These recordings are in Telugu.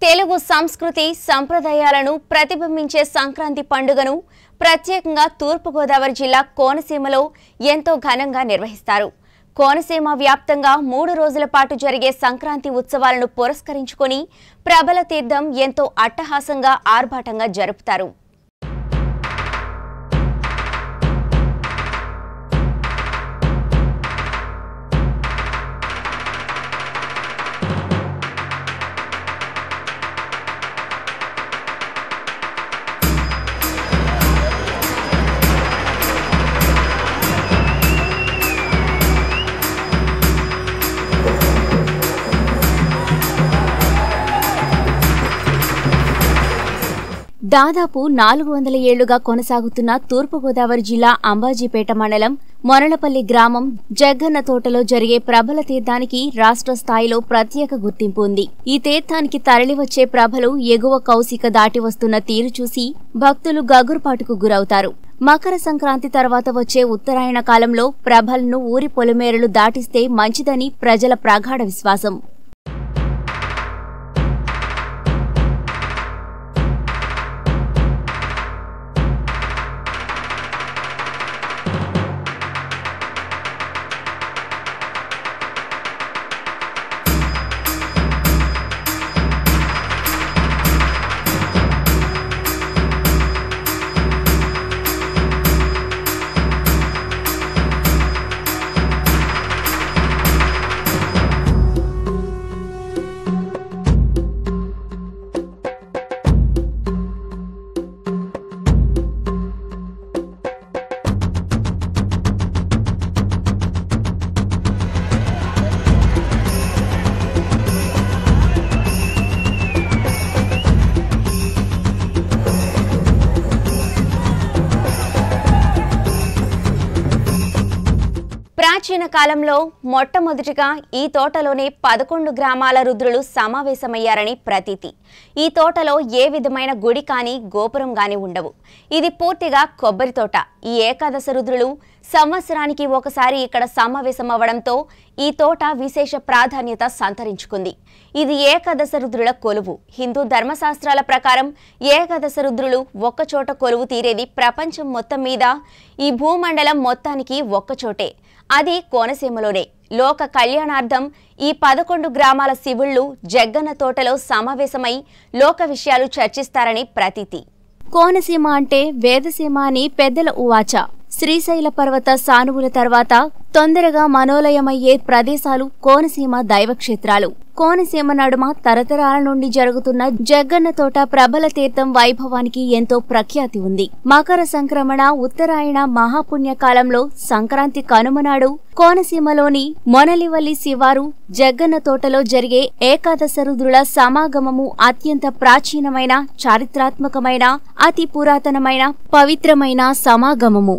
తెలుగు సంస్కృతి సంప్రదాయాలను ప్రతిబింబించే సంక్రాంతి పండుగను ప్రత్యేకంగా తూర్పుగోదావరి జిల్లా కోనసీమలో ఎంతో ఘనంగా నిర్వహిస్తారు కోనసీమ వ్యాప్తంగా మూడు రోజుల పాటు జరిగే సంక్రాంతి ఉత్సవాలను పురస్కరించుకొని ప్రబల తీర్థం ఎంతో అట్టహాసంగా ఆర్భాటంగా జరుపుతారు దాదాపు నాలుగు వందల ఏళ్లుగా కొనసాగుతున్న తూర్పుగోదావరి జిల్లా అంబాజీపేట మండలం మొనలపల్లి గ్రామం జగ్గన్న తోటలో జరిగే ప్రబల తీర్థానికి రాష్ట్ర స్థాయిలో ప్రత్యేక గుర్తింపు ఉంది ఈ తీర్థానికి తరలివచ్చే ప్రభలు ఎగువ కౌశిక దాటి వస్తున్న తీరు చూసి భక్తులు గగురుపాటుకు గురవుతారు మకర సంక్రాంతి తర్వాత వచ్చే ఉత్తరాయణ కాలంలో ప్రభలను ఊరి పొలిమేరలు దాటిస్తే మంచిదని ప్రజల ప్రగాఢ విశ్వాసం ప్రాచీన కాలంలో మొట్టమొదటిగా ఈ తోటలోనే పదకొండు గ్రామాల రుద్రులు సమావేశమయ్యారని ప్రతీతి ఈ తోటలో ఏ విధమైన గుడి కానీ గోపురం గాని ఉండవు ఇది పూర్తిగా కొబ్బరి తోట ఈ ఏకాదశ రుద్రులు సంవత్సరానికి ఒకసారి ఇక్కడ సమావేశమవ్వడంతో ఈ తోట విశేష ప్రాధాన్యత సంతరించుకుంది ఇది ఏకాదశ రుద్రుల కొలువు హిందూ ధర్మశాస్త్రాల ప్రకారం ఏకాదశ రుద్రులు ఒక్కచోట కొలువు తీరేది ప్రపంచం మొత్తం మీద ఈ భూమండలం మొత్తానికి ఒక్కచోటే అది కోనసీమలోనే లోక కళ్యాణార్థం ఈ పదకొండు గ్రామాల శివుళ్ళు జగ్గన్న తోటలో సమావేశమై లోక విషయాలు చర్చిస్తారని ప్రతీతి కోనసీమ అంటే వేదసీమ అని పెద్దల ఉవాచ శ్రీశైల పర్వత సానువుల తర్వాత తొందరగా మనోలయమయ్యే ప్రదేశాలు కోనసీమ దైవక్షేత్రాలు కోనసీమ నడుమ తరతరాల నుండి జరుగుతున్న జగ్గన్న తోట ప్రబల తీర్థం వైభవానికి ఎంతో ప్రఖ్యాతి ఉంది మకర సంక్రమణ ఉత్తరాయణ మహాపుణ్య కాలంలో సంక్రాంతి కనుమనాడు కోనసీమలోని మొనలివల్లి శివారు జగ్గన్న తోటలో జరిగే ఏకాదశ రుద్రుల సమాగమము అత్యంత ప్రాచీనమైన చారిత్రాత్మకమైన అతి పురాతనమైన పవిత్రమైన సమాగమము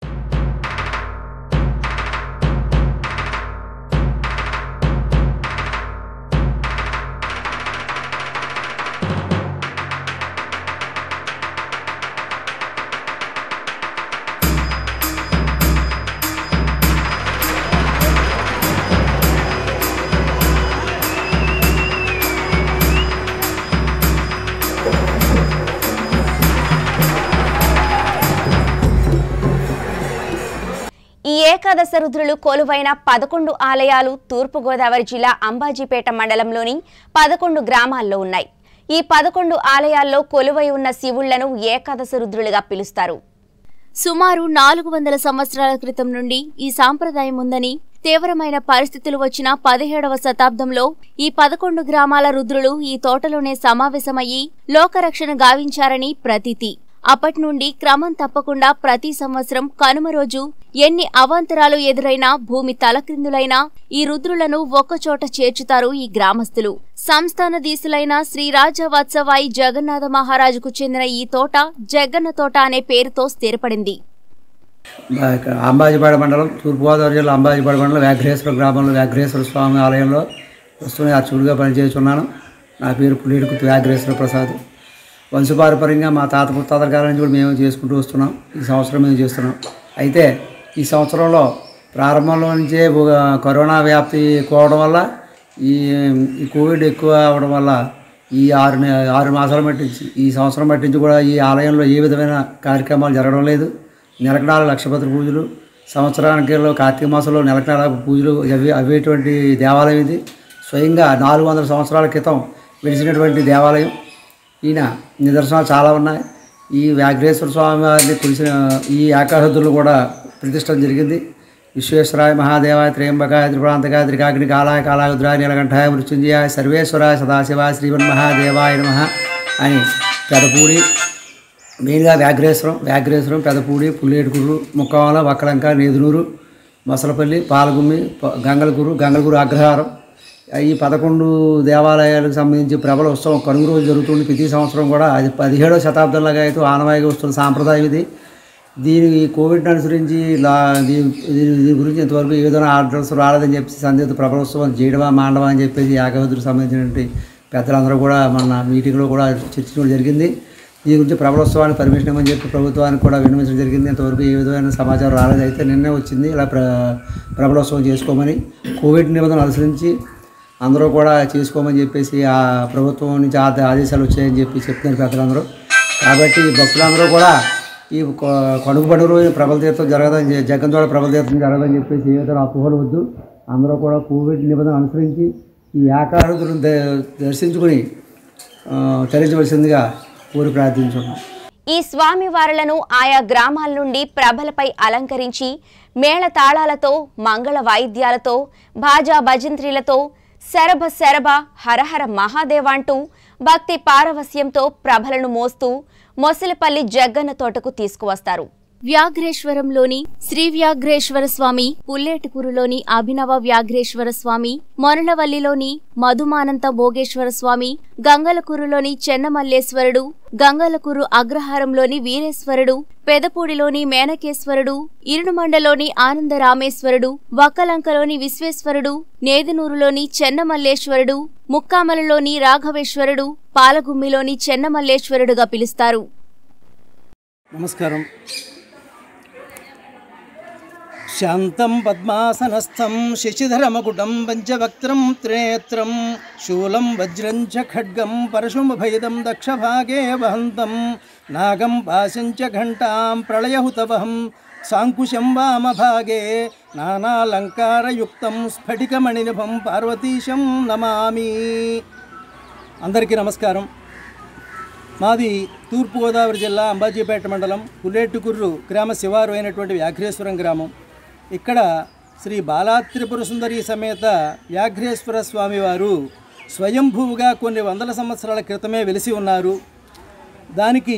ఈ ఏకాదశ రుద్రులు కొలువైన పదకొండు ఆలయాలు తూర్పుగోదావరి జిల్లా అంబాజీపేట మండలంలోని పదకొండు గ్రామాల్లో ఉన్నాయి ఈ పదకొండు ఆలయాల్లో కొలువై ఉన్న శివుళ్లను ఏకాదశ రుద్రులుగా పిలుస్తారు సుమారు నాలుగు వందల సంవత్సరాల క్రితం నుండి ఈ సాంప్రదాయం ఉందని తీవ్రమైన పరిస్థితులు వచ్చిన పదిహేడవ శతాబ్దంలో ఈ పదకొండు గ్రామాల రుద్రులు ఈ తోటలోనే సమావేశమయ్యి లోకరక్షణ గావించారని ప్రతీతి అప్పటి నుండి క్రమం తప్పకుండా ప్రతి సంవత్సరం కనుమ రోజు ఎన్ని అవాంతరాలు ఎదురైనా భూమి తలక్రిందులైనా ఈ రుద్రులను ఒక్కచోట చేర్చుతారు ఈ గ్రామస్తులు సంస్థానధీశులైన శ్రీ రాజవత్సవాయి జగన్నాథ మహారాజుకు చెందిన ఈ తోట జగన్న తోట అనే పేరుతో స్థిరపడింది మా ఇక్కడ అంబాజీపాడ మండలం తూర్పుగోదావరి జిల్లా అంబాజీపాడ మండలం వ్యాఘ్రేశ్వర గ్రామంలో వ్యాఘ్రేశ్వర స్వామి ఆలయంలో వస్తున్న అర్చకుడిగా పనిచేస్తున్నాను నా పేరు పుల్లేడుకుతు వ్యాఘ్రేశ్వర ప్రసాద్ వంశపారపర్యంగా మా తాత ముత్తాతల కాలం నుంచి కూడా మేము చేసుకుంటూ వస్తున్నాం ఈ సంవత్సరం మేము చేస్తున్నాం అయితే ఈ సంవత్సరంలో ప్రారంభంలో నుంచే ఒక కరోనా వ్యాప్తి ఎక్కువ అవడం వల్ల ఈ ఈ కోవిడ్ ఎక్కువ అవడం వల్ల ఈ ఆరు నె- ఆరు మాసాలు మట్టించి ఈ సంవత్సరం మట్టించి కూడా ఈ ఆలయంలో ఏ విధమైన కార్యక్రమాలు జరగడం లేదు నెలకు నాలుగు లక్షపత్రి పూజలు సంవత్సరానికి కార్తీక మాసంలో నెలకు నాలుగు పూజలు అవి అవేటువంటి దేవాలయం ఇది స్వయంగా నాలుగు వందల సంవత్సరాల క్రితం వెలిసినటువంటి దేవాలయం ఈయన నిదర్శనాలు చాలా ఉన్నాయి ఈ వ్యాఘ్రేశ్వర స్వామి వారిని కొలిసిన ఈ ఏకాదశులు కూడా ప్రతిష్టం జరిగింది విశ్వేశ్వరాయ మహాదేవాయ త్రయంబకాయ త్రిపురాంతకాయ త్రికాగ్ని కాలాయ కాలాయుద్రాయ నీలకంఠాయ మృత్యుంజయాయ సర్వేశ్వరాయ సదాశివాయ శ్రీమన్ మహాదేవాయ నమ అని పెదపూడి మెయిన్గా వ్యాఘ్రేశ్వరం వ్యాఘ్రేశ్వరం పెదపూడి పుల్లేటుకూరు ముక్కవాల వక్కలంక నేదునూరు మసలపల్లి పాలగుమ్మి ప- గంగలకూరు గంగలకూరు అగ్రహారం ఈ పదకొండు దేవాలయాలకు సంబంధించి ప్రబల ఉత్సవం కనుగోలు రోజు జరుగుతుంది ప్రతి సంవత్సరం కూడా అది పదిహేడవ శతాబ్దంలాగా అయితే ఆనవాయిగా వస్తున్న సాంప్రదాయం ఇది దీని ఈ కోవిడ్ని అనుసరించి లా దీని దీని దీని గురించి ఇంతవరకు ఏ విధంగా ఆర్డర్స్ రాలేదని చెప్పి సందేహ ప్రభలోత్సవం చేయడమా మాండవా అని చెప్పేసి ఏకవద్రికి సంబంధించినటువంటి పెద్దలందరూ కూడా మన మీటింగ్లో కూడా చర్చించడం జరిగింది దీని గురించి ప్రభలోత్సవానికి పర్మిషన్ ఇవ్వమని చెప్పి ప్రభుత్వానికి కూడా విన్నవించడం జరిగింది ఇంతవరకు ఏ విధమైన సమాచారం రాలేదు అయితే నిన్నే వచ్చింది ఇలా ప్ర ప్రభలోత్సవం చేసుకోమని కోవిడ్ నిబంధనలు అనుసరించి అందరూ కూడా చేసుకోమని చెప్పేసి ఆ ప్రభుత్వం నుంచి ఆ ఆదేశాలు వచ్చాయని చెప్పి చెప్తున్నారు పెద్దలందరూ కాబట్టి భక్తులందరూ కూడా ఈ కొ- కడుగు పండుగ రోజు ప్రబల తీర్థం జరగదని చె- జగ్గంతోడ ప్రబల తీర్థం జరగదని చెప్పేసి ఏ విధంగా అపోహలు వద్దు అందరూ కూడా కోవిడ్ నిబంధనలు అనుసరించి ఈ ఏకారుతులను దర్శించుకుని ఆ, తరించవలసిందిగా కోరి ప్రార్థించున్నాం ఈ స్వామివారులను ఆయా గ్రామాల నుండి ప్రభలపై అలంకరించి మేళ తాళాలతో మంగళ వాయిద్యాలతో భాజా భజంత్రీలతో శరభ శరభ హరహర మహాదేవ అంటూ భక్తి పారవస్యంతో ప్రభలను మోస్తూ మొసలిపల్లి జగ్గన్న తోటకు తీసుకువస్తారు వ్యాఘ్రేశ్వరంలోని శ్రీ వ్యాఘ్రేశ్వర స్వామి పుల్లేటికూరులోని అభినవ వ్యాఘ్రేశ్వర స్వామి మొనలవల్లిలోని మధుమానంత భోగేశ్వర స్వామి గంగలకూరులోని చెన్నమల్లేశ్వరుడు గంగలకూరు అగ్రహారంలోని వీరేశ్వరుడు పెదపూడిలోని మేనకేశ్వరుడు ఇరుడుమండలోని ఆనందరామేశ్వరుడు వక్కలంకలోని విశ్వేశ్వరుడు నేదునూరులోని చెన్నమల్లేశ్వరుడు ముక్కామలలోని రాఘవేశ్వరుడు పాలగుమ్మిలోని చెన్నమల్లేశ్వరుడుగా పిలుస్తారు నమస్కారం శాంతం పద్మాసనస్థం శశిధరమకుటం పంచవక్త్రం త్రినేత్రం శూలం వజ్రం చ ఖడ్గం పరశుమభైదం దక్షభాగే వహంతం నాగం పాశం చ ఘంటాం ప్రళయహుతవహం సాంకుశం వామభాగే నానాలంకారయుక్తం స్ఫటికమణినిభం పార్వతీశం నమామి అందరికీ నమస్కారం మాది తూర్పుగోదావరి జిల్లా అంబాజీపేట మండలం పుల్లేట్టుకుర్రు గ్రామ శివారు అయినటువంటి వ్యాఘ్రేశ్వరం గ్రామం ఇక్కడ శ్రీ బాలా త్రిపుర సుందరి సమేత వ్యాఘ్రేశ్వర స్వామివారు స్వయంభూగా కొన్ని వందల సంవత్సరాల క్రితమే వెలిసి ఉన్నారు దానికి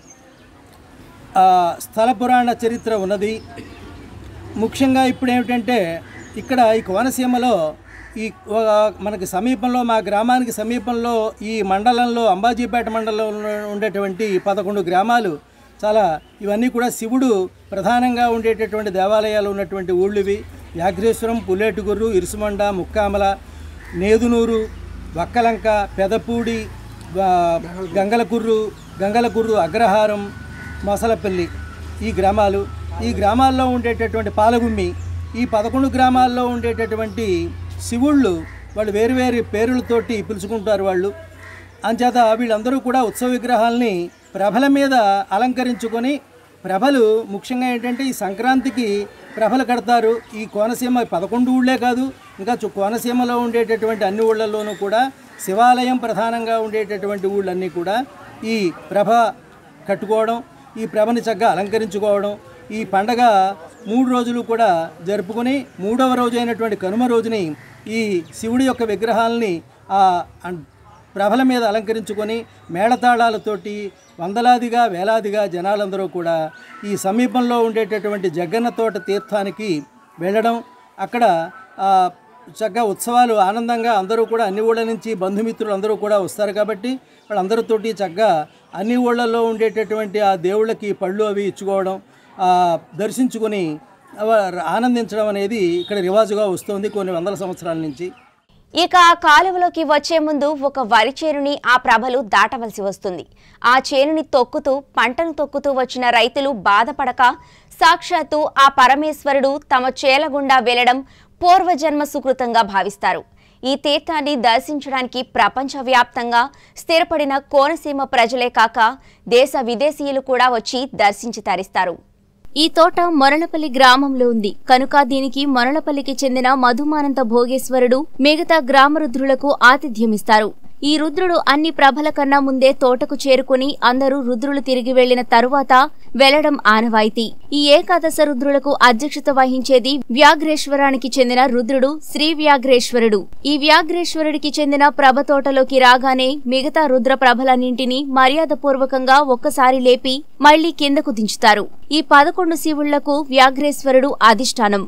ఆ, స్థల పురాణ చరిత్ర ఉన్నది ముఖ్యంగా ఇప్పుడు ఏమిటంటే ఇక్కడ ఈ కోనసీమలో ఈ ఒక- మనకి సమీపంలో మా గ్రామానికి సమీపంలో ఈ మండలంలో అంబాజీపేట మండలంలో ఉండేటువంటి పదకొండు గ్రామాలు చాలా ఇవన్నీ కూడా శివుడు ప్రధానంగా ఉండేటటువంటి దేవాలయాలు ఉన్నటువంటి ఊళ్ళు ఇవి వ్యాఘ్రేశ్వరం పుల్లేటుగుర్రు ఇరుసుమండ ముక్కామల నేదునూరు వక్కలంక పెదపూడి ఆ, గంగలకుర్రు గంగలకుర్రు అగ్రహారం మొసలపల్లి ఈ గ్రామాలు ఈ గ్రామాల్లో ఉండేటటువంటి పాలగుమ్మి ఈ పదకొండు గ్రామాల్లో ఉండేటటువంటి శివుళ్ళు వాళ్ళు వేరు వేరు పేర్లతోటి పిలుచుకుంటారు వాళ్ళు అంచేత వీళ్ళందరూ కూడా ఉత్సవ విగ్రహాల్ని ప్రభల మీద అలంకరించుకొని ప్రభలు ముఖ్యంగా ఏంటంటే ఈ సంక్రాంతికి ప్రభలు కడతారు ఈ కోనసీమ పదకొండు ఊళ్ళే కాదు ఇంకా చు- కోనసీమలో ఉండేటటువంటి అన్ని ఊళ్ళల్లోనూ కూడా శివాలయం ప్రధానంగా ఉండేటటువంటి ఊళ్ళన్నీ కూడా ఈ ప్రభ కట్టుకోవడం ఈ ప్రభని చక్కగా అలంకరించుకోవడం ఈ పండగ మూడు రోజులు కూడా జరుపుకొని మూడవ రోజు అయినటువంటి కనుమ రోజుని ఈ శివుడి యొక్క విగ్రహాలని ఆ అన్- ప్రభల మీద అలంకరించుకొని మేళతాళాలతోటి వందలాదిగా వేలాదిగా జనాలందరూ కూడా ఈ సమీపంలో ఉండేటటువంటి జగన్న తోట తీర్థానికి వెళ్ళడం అక్కడ ఆ, చక్కగా ఉత్సవాలు ఆనందంగా అందరూ కూడా అన్ని ఊళ్ళ నుంచి బంధుమిత్రులు అందరూ కూడా వస్తారు కాబట్టి వాళ్ళందరితోటి చక్కగా అన్ని ఊళ్ళల్లో ఉండేటటువంటి ఆ దేవుళ్ళకి పళ్ళు అవి ఇచ్చుకోవడం ఆ, దర్శించుకొని అవ- ఆనందించడం అనేది ఇక్కడ రివాజుగా వస్తుంది కొన్ని వందల సంవత్సరాల నుంచి ఇక ఆ కాలువలోకి వచ్చే ముందు ఒక వరి చేనుని ఆ ప్రభలు దాటవలసి వస్తుంది ఆ చేనుని తొక్కుతూ పంటను తొక్కుతూ వచ్చిన రైతులు బాధపడక సాక్షాత్తు ఆ పరమేశ్వరుడు తమ చేల గుండా వెళ్లడం పూర్వజన్మ సుకృతంగా భావిస్తారు ఈ తీర్థాన్ని దర్శించడానికి ప్రపంచవ్యాప్తంగా స్థిరపడిన కోనసీమ ప్రజలే కాక దేశ విదేశీయులు కూడా వచ్చి దర్శించి తరిస్తారు ఈ తోట మొరలపల్లి గ్రామంలో ఉంది కనుక దీనికి మొరలపల్లికి చెందిన మధుమానంత భోగేశ్వరుడు మిగతా గ్రామ రుద్రులకు ఆతిథ్యమిస్తారు ఈ రుద్రుడు అన్ని ప్రభల కన్నా ముందే తోటకు చేరుకుని అందరూ రుద్రులు తిరిగి వెళ్లిన తరువాత వెళ్లడం ఆనవాయితీ ఈ ఏకాదశ రుద్రులకు అధ్యక్షత వహించేది వ్యాఘ్రేశ్వరానికి చెందిన రుద్రుడు శ్రీ వ్యాఘ్రేశ్వరుడు ఈ వ్యాఘ్రేశ్వరుడికి చెందిన ప్రభ తోటలోకి రాగానే మిగతా రుద్ర ప్రభలన్నింటినీ మర్యాదపూర్వకంగా ఒక్కసారి లేపి మళ్లీ కిందకు దించుతారు ఈ పదకొండు శివుళ్లకు వ్యాఘ్రేశ్వరుడు అధిష్టానం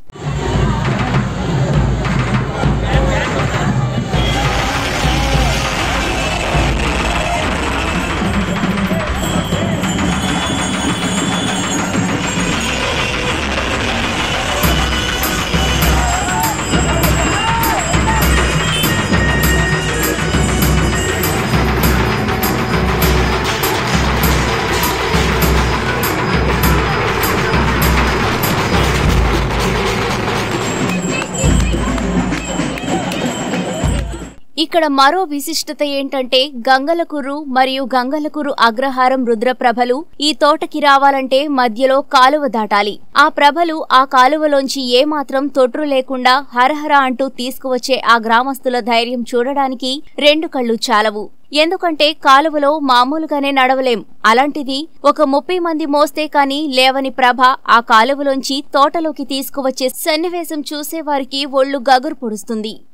ఇక్కడ మరో విశిష్టత ఏంటంటే గంగలకుర్రు మరియు గంగలకుర్రు అగ్రహారం రుద్రప్రభలు ఈ తోటకి రావాలంటే మధ్యలో కాలువ దాటాలి ఆ ప్రభలు ఆ కాలువలోంచి ఏమాత్రం తొట్రు లేకుండా హరహర అంటూ తీసుకువచ్చే ఆ గ్రామస్తుల ధైర్యం చూడడానికి రెండు కళ్ళు చాలవు ఎందుకంటే కాలువలో మామూలుగానే నడవలేం అలాంటిది ఒక ముప్పై మంది మోస్తే కాని లేవని ప్రభ ఆ కాలువలోంచి తోటలోకి తీసుకువచ్చే సన్నివేశం చూసేవారికి ఒళ్ళు గగురు పొడుస్తుంది